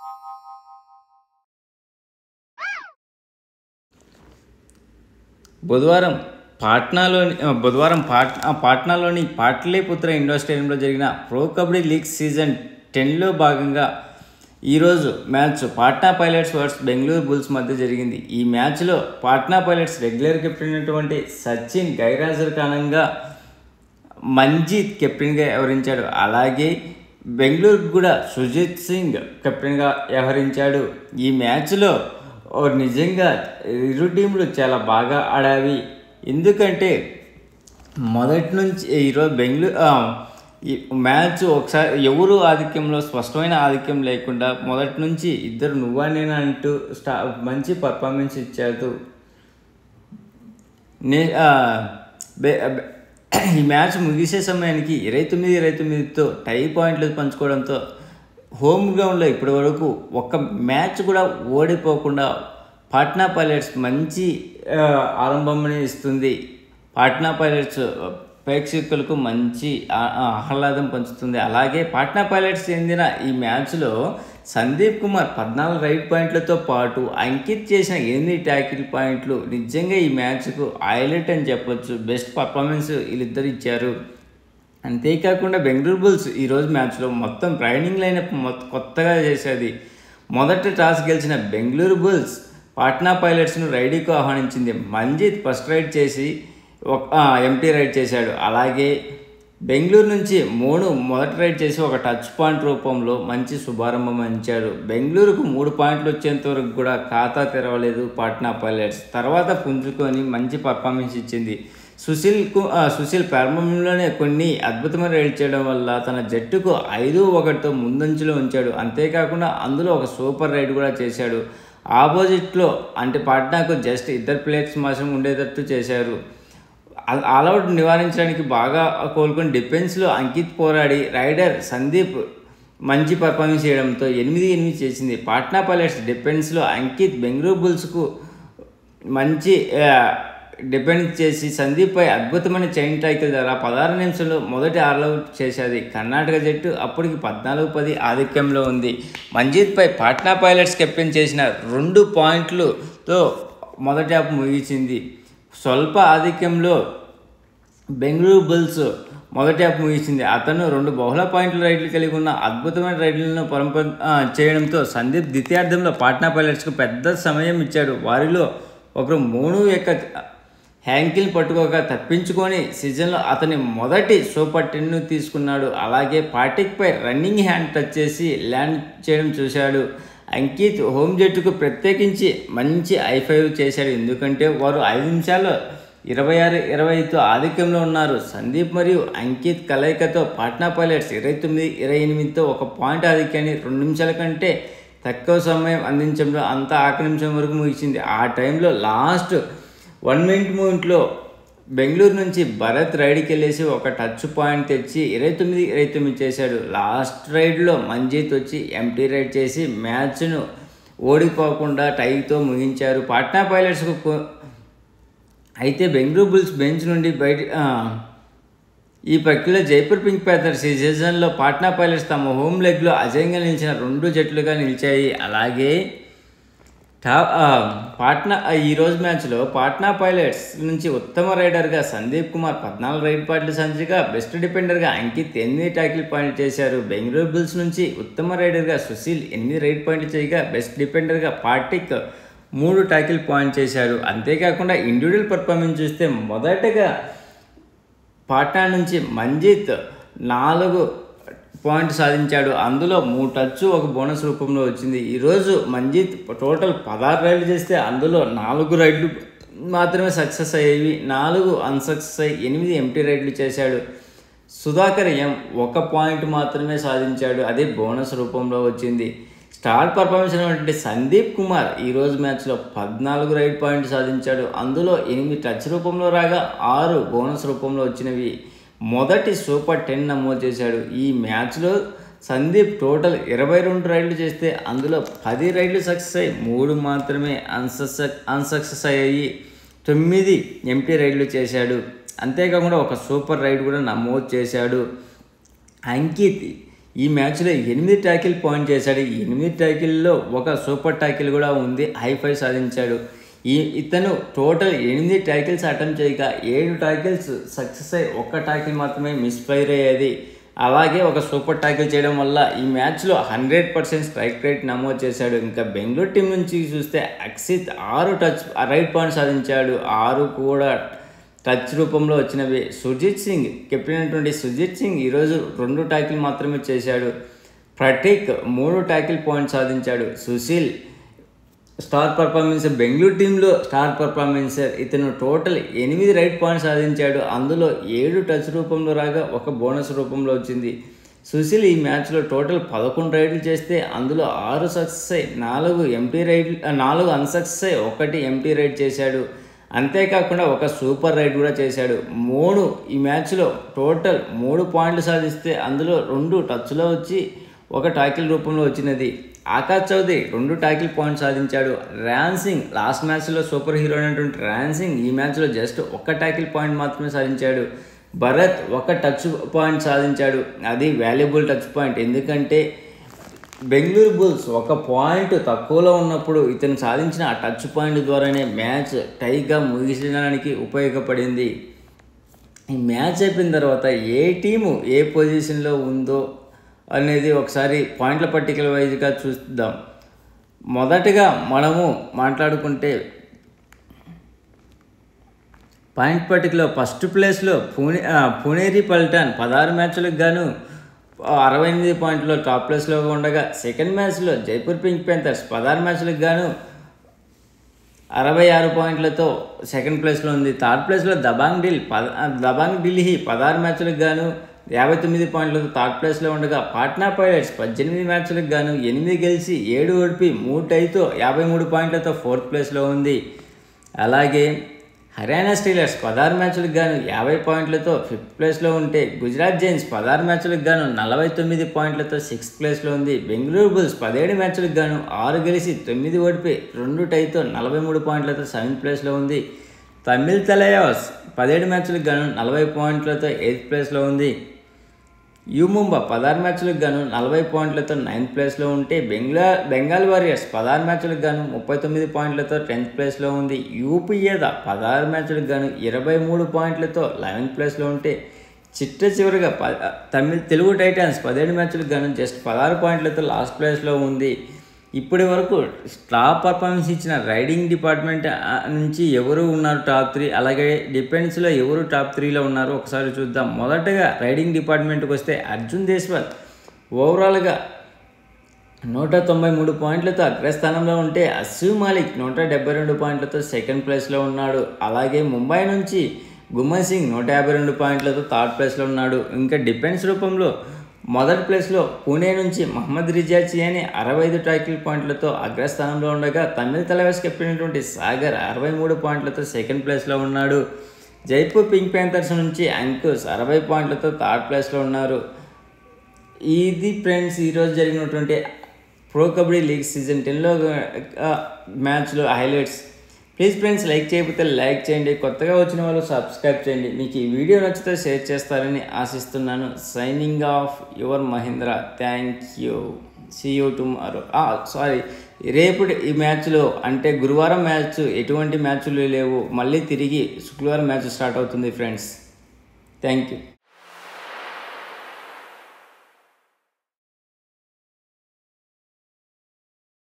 బుధవారం పాట్నాలోని ఆ, బుధవారం పాట్ ఆ, పాట్నాలోని పాట్లీపుత్ర ఇండోర్ స్టేడియంలో జరిగిన ప్రో కబడ్డీ లీగ్ సీజన్ టెన్లో భాగంగా ఈరోజు match Patna pilots versus Bengaluru bulls మధ్య జరిగింది ఈ మ్యాచ్లో పాట్నా పైలట్స్ రెగ్యులర్ కెప్టెన్ అయినటువంటి సచిన్ గైరాజర్ కారణంగా మంజీత్ కెప్టెన్గా వ్యవహరించాడు అలాగే బెంగళూరుకు కూడా సుజిత్ సింగ్ కెప్టెన్గా వ్యవహరించాడు ఈ మ్యాచ్లో ఓ నిజంగా ఇరు టీంలు చాలా బాగా ఆడావి ఎందుకంటే మొదటి నుంచి ఈరోజు బెంగళూరు ఆ, ఈ మ్యాచ్ ఒకసారి ఎవరు ఆధిక్యంలో స్పష్టమైన ఆధిక్యం లేకుండా మొదటి నుంచి ఇద్దరు నువ్వా నేనా అంటూ స్టా మంచి పర్ఫార్మెన్స్ ఇచ్చారు నే ఆ, బె- బె- ఈ మ్యాచ్ ముగిసే సమయానికి ఇరవై తొమ్మిది ఇరవై తొమ్మిదితో టై పాయింట్లు పంచుకోవడంతో హోమ్ గ్రౌండ్లో ఇప్పటి వరకు ఒక్క మ్యాచ్ కూడా ఓడిపోకుండా పాట్నా పైలట్స్ మంచి ఆ, ఆరంభంని ఇస్తుంది పాట్నా పైలట్స్ ప్రేక్షకులకు మంచి ఆ- ఆ ఆహ్లాదం పంచుతుంది అలాగే పాట్నా పైలట్స్ చెందిన ఈ మ్యాచ్లో సందీప్ కుమార్ పద్నాలుగు రైట్ పాయింట్లతో పాటు అంకిత్ చేసిన ఎనిమిది ట్యాకిల్ పాయింట్లు నిజంగా ఈ మ్యాచ్కు హైలైట్ అని చెప్పొచ్చు బెస్ట్ పర్ఫార్మెన్స్ వీళ్ళిద్దరు ఇచ్చారు అంతేకాకుండా బెంగళూరు బుల్స్ ఈరోజు మ్యాచ్లో మొత్తం ట్రైనింగ్ లైనప్ మొత్తం కొత్తగా చేసేది మొదటి టాస్ గెలిచిన బెంగళూరు బుల్స్ పాట్నా పైలట్స్ను రైడీకి ఆహ్వానించింది మంజిత్ ఫస్ట్ రైడ్ చేసి ఒక ఎంటీ రైడ్ చేశాడు అలాగే బెంగళూరు నుంచి మూడు మొదటి రైడ్ చేసి ఒక టచ్ పాయింట్ రూపంలో మంచి శుభారంభం అందించాడు బెంగళూరుకు మూడు పాయింట్లు వచ్చేంత వరకు కూడా ఖాతా తెరవలేదు పాట్నా పైలట్స్ తర్వాత పుంజుకొని మంచి పర్ఫార్మెన్స్ ఇచ్చింది సుశీల్కు ఆ, సుశీల్ ప్రారంభంలోనే కొన్ని అద్భుతమైన రైడ్ చేయడం వల్ల తన జట్టుకు ఐదు ఒకటితో ముందంచులో ఉంచాడు అంతేకాకుండా అందులో ఒక సూపర్ రైడ్ కూడా చేశాడు ఆపోజిట్లో అంటే పాట్నాకు జస్ట్ ఇద్దరు ప్లేయర్స్ మాత్రం ఉండేటట్టు చేశారు ఆల్- ఆల్అవుట్ నివారించడానికి బాగా కోలుకొని డిఫెన్స్లో అంకిత్ పోరాడి రైడర్ సందీప్ మంచి పర్ఫార్మెన్స్ చేయడంతో ఎనిమిది ఎనిమిది చేసింది పాట్నా పైలట్స్ డిఫెన్స్లో అంకిత్ బెంగళూరు బుల్స్కు మంచి ఆ, డిపెండ్ చేసి సందీప్పై అద్భుతమైన చైన్ టైకిల్ ద్వారా పదహారు నిమిషంలో మొదటి ఆల్అవుట్ చేసేది కర్ణాటక జట్టు అప్పటికి పద్నాలుగు పది ఆధిక్యంలో ఉంది మంజీత్పై పాట్నా పైలట్స్ కెప్టెన్ చేసిన రెండు పాయింట్లతో మొదటి హాఫ్ ముగిసింది స్వల్ప ఆధిక్యంలో బెంగళూరు బుల్స్ మొదటి హాఫ్ ముగిసింది అతను రెండు బహుళ పాయింట్ల రైడ్లు కలిగి ఉన్న అద్భుతమైన రైడ్లను పరంపర ఆ, చేయడంతో సందీప్ ద్వితీయార్థంలో పాట్నా పైలట్స్కు పెద్ద సమయం ఇచ్చాడు వారిలో ఒకరు మూడు యొక్క హ్యాంకిల్ పట్టుకోక తప్పించుకొని సీజన్లో అతని మొదటి సూపర్ టెన్ను తీసుకున్నాడు అలాగే పాటిక్పై రన్నింగ్ హ్యాండ్ టచ్ చేసి ల్యాండ్ చేయడం చూశాడు అంకిత్ హోమ్ జట్టుకు ప్రత్యేకించి మంచి ఐ ఫైవ్ చేశాడు ఎందుకంటే వారు ఐదు నిమిషాల్లో ఇరవై ఆరు ఇరవై ఐదుతో ఆధిక్యంలో ఉన్నారు సందీప్ మరియు అంకిత్ కలయికతో పాట్నా పైలట్స్ ఇరవై తొమ్మిది ఇరవై ఎనిమిదితో ఒక పాయింట్ ఆధిక్యాన్ని రెండు నిమిషాల కంటే తక్కువ సమయం అందించడంలో అంత ఆఖరి నిమిషం వరకు ముగిసింది ఆ టైంలో లాస్ట్ వన్ మినిట్ మూమెంట్లో బెంగళూరు నుంచి భరత్ రైడ్కి వెళ్ళేసి ఒక టచ్ పాయింట్ తెచ్చి ఇరవై తొమ్మిది ఇరవై తొమ్మిది చేశాడు లాస్ట్ రైడ్లో మంజీత్ వచ్చి ఎంటీ రైడ్ చేసి మ్యాచ్ను ఓడిపోకుండా టైతో ముగించారు పాట్నా పైలట్స్కు కొ- అయితే బెంగళూరు బుల్స్ బెంచ్ నుండి బయట ఆ, ఈ ప్రక్రియలో జైపూర్ పింక్ ప్యాథర్స్ ఈ సీజన్లో పాట్నా పైలట్స్ తమ హోమ్ లెగ్లో అజయంగా నిలిచిన రెండు జట్లుగా నిలిచాయి అలాగే టా ఆ, పాట్నా ఆ, ఈ రోజు మ్యాచ్లో పాట్నా పైలట్స్ నుంచి ఉత్తమ రైడర్గా సందీప్ కుమార్ పద్నాలుగు రైడ్ పాయింట్లు సంచిగా బెస్ట్ డిఫెండర్గా అంకిత్ ఎనిమిది ట్యాకిల్ పాయింట్లు చేశారు బెంగళూరు బుల్స్ నుంచి ఉత్తమ రైడర్గా సుశీల్ ఎనిమిది రైడ్ పాయింట్లు చేయగా బెస్ట్ డిఫెండర్గా పాటిక్ మూడు ట్యాకిల్ పాయింట్ చేశారు అంతేకాకుండా ఇండివిజువల్ పర్ఫార్మెన్స్ చూస్తే మొదటగా పాట్నా నుంచి మంజిత్ నాలుగు పాయింట్ సాధించాడు అందులో మూడు టచ్ ఒక బోనస్ రూపంలో వచ్చింది ఈరోజు మంజిత్ టోటల్ పదహారు రైడ్లు చేస్తే అందులో నాలుగు రైడ్లు మాత్రమే సక్సెస్ అయ్యేవి నాలుగు అన్సక్సెస్ అయ్యి ఎనిమిది ఎంటీ రైడ్లు చేశాడు సుధాకర్ ఎం ఒక పాయింట్ మాత్రమే సాధించాడు అదే బోనస్ రూపంలో వచ్చింది స్టార్ పర్ఫార్మెన్స్ అయినటువంటి సందీప్ కుమార్ ఈ రోజు మ్యాచ్లో పద్నాలుగు రైడ్ పాయింట్ సాధించాడు అందులో ఎనిమిది టచ్ రూపంలో రాగా ఆరు బోనస్ రూపంలో వచ్చినవి మొదటి సూపర్ టెన్ నమోదు చేశాడు ఈ మ్యాచ్లో సందీప్ టోటల్ ఇరవై రెండు రైడ్లు చేస్తే అందులో పది రైడ్లు సక్సెస్ అయ్యి మూడు మాత్రమే అన్సక్సెస్ అన్సక్సెస్ అయ్యాయి తొమ్మిది ఎంటీ రైడ్లు చేశాడు అంతేకాకుండా ఒక సూపర్ రైడ్ కూడా నమోదు చేశాడు అంకిత్ ఈ మ్యాచ్లో ఎనిమిది ట్యాకిల్ పాయింట్ చేశాడు ఈ ఎనిమిది ట్యాకిల్లో ఒక సూపర్ ట్యాకిల్ కూడా ఉంది హై ఫైవ్ సాధించాడు ఈ ఇతను టోటల్ ఎనిమిది ట్యాకిల్స్ అటెంప్ట్ చేయగా ఏడు ట్యాకిల్స్ సక్సెస్ అయ్యి ఒక్క ట్యాకిల్ మాత్రమే మిస్ఫైర్ అయ్యేది అలాగే ఒక సూపర్ ట్యాకిల్ చేయడం వల్ల ఈ మ్యాచ్లో హండ్రెడ్ పర్సెంట్ స్ట్రైక్ రేట్ నమోదు చేశాడు ఇంకా బెంగళూరు టీం నుంచి చూస్తే అక్షిత్ ఆరు టచ్ రైట్ పాయింట్ సాధించాడు ఆరు కూడా టచ్ రూపంలో వచ్చినవి సుజిత్ సింగ్ కెప్టెన్ అయినటువంటి సుజిత్ సింగ్ ఈరోజు రెండు ట్యాకిల్ మాత్రమే చేశాడు ప్రటీక్ మూడు ట్యాకిల్ పాయింట్ సాధించాడు సుశీల్ స్టార్ పర్ఫార్మెన్స్ బెంగళూరు టీంలో స్టార్ పర్ఫార్మెన్స్ ఇతను టోటల్ ఎనిమిది రైట్ పాయింట్స్ సాధించాడు అందులో ఏడు టచ్ రూపంలో రాగా ఒక బోనస్ రూపంలో వచ్చింది సుశీల్ ఈ మ్యాచ్లో టోటల్ పదకొండు రైడ్లు చేస్తే అందులో ఆరు సక్సెస్ అయి నాలుగు ఎంటీ రైడ్ నాలుగు అన్సక్సెస్ అయి ఒకటి ఎంటీ రైడ్ చేశాడు అంతేకాకుండా ఒక సూపర్ రైడ్ కూడా చేశాడు మూడు ఈ మ్యాచ్లో టోటల్ మూడు పాయింట్లు సాధిస్తే అందులో రెండు టచ్లో వచ్చి ఒక టాకిల్ రూపంలో వచ్చినది ఆకాష్ చౌదరి రెండు టాకిల్ పాయింట్ సాధించాడు ర్యాన్ సింగ్ లాస్ట్ మ్యాచ్లో సూపర్ హీరో అయినటువంటి ర్యాన్ సింగ్ ఈ మ్యాచ్లో జస్ట్ ఒక్క టాకిల్ పాయింట్ మాత్రమే సాధించాడు భరత్ ఒక టచ్ పాయింట్ సాధించాడు అది వాల్యుబుల్ టచ్ పాయింట్ ఎందుకంటే బెంగళూరు బుల్స్ ఒక పాయింట్ తక్కువలో ఉన్నప్పుడు ఇతను సాధించిన ఆ టచ్ పాయింట్ ద్వారానే మ్యాచ్ టైగా ముగించడానికి ఉపయోగపడింది ఈ మ్యాచ్ అయిపోయిన తర్వాత ఏ టీము ఏ పొజిషన్లో ఉందో అనేది ఒకసారి పాయింట్ల పట్టికల వైజ్గా చూద్దాం మొదటగా మనము మాట్లాడుకుంటే పాయింట్ పట్టికలో ఫస్ట్ ప్లేస్లో పూణే ఆ, పుణేరి పల్టాన్ పదహారు మ్యాచ్లకు గాను అరవై ఎనిమిది పాయింట్లో టాప్ ప్లేస్లో ఉండగా సెకండ్ మ్యాచ్లో జైపూర్ పింక్ ప్యాంథర్స్ పదహారు మ్యాచ్లకు గాను అరవై ఆరు పాయింట్లతో సెకండ్ ప్లేస్లో ఉంది థర్డ్ ప్లేస్లో దబాంగ్ ఢిల్ పద దబాంగ్ ఢిల్లీ పదహారు మ్యాచ్లకు గాను యాభై తొమ్మిది పాయింట్లతో థర్డ్ ప్లేస్లో ఉండగా పాట్నా పైలట్స్ పద్దెనిమిది మ్యాచ్లకు గాను ఎనిమిది గెలిచి ఏడు ఓడిపి మూడు టైతో యాభై మూడు పాయింట్లతో ఫోర్త్ ప్లేస్లో ఉంది అలాగే హర్యానా స్టీలర్స్ పదహారు మ్యాచ్లకు గాను యాభై పాయింట్లతో ఫిఫ్త్ ప్లేస్లో ఉంటే గుజరాత్ జైన్స్ పదహారు మ్యాచ్లకు గాను నలభై తొమ్మిది పాయింట్లతో సిక్స్త్ ప్లేస్లో ఉంది బెంగళూరు బుల్స్ పదిహేడు మ్యాచ్లకు గాను ఆరు గెలిచి తొమ్మిది ఓడిపోయి రెండు టైతో నలభై మూడు పాయింట్లతో సెవెంత్ ప్లేస్లో ఉంది తమిళ్ తలయాస్ పదిహేడు మ్యాచ్లకు గాను నలభై పాయింట్లతో ఎయిత్ ప్లేస్లో ఉంది యూ ముంబా పదహారు మ్యాచ్లకు గాను నలభై పాయింట్లతో నైన్త్ ప్లేస్లో ఉంటే బెంగళా బెంగాల్ వారియర్స్ పదహారు మ్యాచ్లకు గాను ముప్పై తొమ్మిది పాయింట్లతో టెన్త్ ప్లేస్లో ఉంది యూపీఏద పదహారు మ్యాచ్లకు గాను ఇరవై మూడు పాయింట్లతో లెవెన్త్ ప్లేస్లో ఉంటే చిట్ట చివరిగా ప తమిళ తెలుగు టైటాన్స్ పదిహేడు మ్యాచ్లకు గాను జస్ట్ పదహారు పాయింట్లతో లాస్ట్ ప్లేస్లో ఉంది ఇప్పటి వరకు టాప్ పర్ఫార్మెన్స్ ఇచ్చిన రైడింగ్ డిపార్ట్మెంట్ ఆ, నుంచి ఎవరు ఉన్నారు టాప్ త్రీ అలాగే డిఫెన్స్లో ఎవరు టాప్ త్రీలో ఉన్నారు ఒకసారి చూద్దాం మొదటగా రైడింగ్ డిపార్ట్మెంట్కి వస్తే అర్జున్ దేశ్వాల్ ఓవరాల్గా నూట తొంభై మూడు పాయింట్లతో అగ్రస్థానంలో ఉంటే అస్సు మాలిక్ నూట డెబ్బై రెండు పాయింట్లతో సెకండ్ ప్లేస్లో ఉన్నాడు అలాగే ముంబై నుంచి గుమ్మన్ సింగ్ నూట యాభై రెండు పాయింట్లతో థర్డ్ ప్లేస్లో ఉన్నాడు ఇంకా డిఫెన్స్ రూపంలో మొదటి ప్లేస్లో పూణే నుంచి మహమ్మద్ రిజాచి అని అరవై ఐదు ట్యాకిల్ పాయింట్లతో అగ్రస్థానంలో ఉండగా తమిళ తలవేస్ కెప్టెన్ అయినటువంటి సాగర్ అరవై మూడు పాయింట్లతో సెకండ్ ప్లేస్లో ఉన్నాడు జైపూర్ పింక్ ప్యాంథర్స్ నుంచి అంకుష్ అరవై పాయింట్లతో థర్డ్ ప్లేస్లో ఉన్నారు ఇది ఫ్రెండ్స్ ఈరోజు జరిగినటువంటి ప్రో కబడ్డీ లీగ్ సీజన్ టెన్లో మ్యాచ్లో హైలైట్స్ ప్లీజ్ ఫ్రెండ్స్ లైక్ చేయకపోతే లైక్ చేయండి కొత్తగా వచ్చిన వాళ్ళు సబ్స్క్రైబ్ చేయండి మీకు ఈ వీడియో నచ్చితే షేర్ చేస్తారని ఆశిస్తున్నాను signing off your Mahendra thank you see you tomorrow sorry రేపు ఈ మ్యాచ్లో అంటే గురువారం మ్యాచ్ ఎటువంటి మ్యాచ్లు లేవు మళ్ళీ తిరిగి శుక్రవారం మ్యాచ్ స్టార్ట్ అవుతుంది ఫ్రెండ్స్ థ్యాంక్ యూ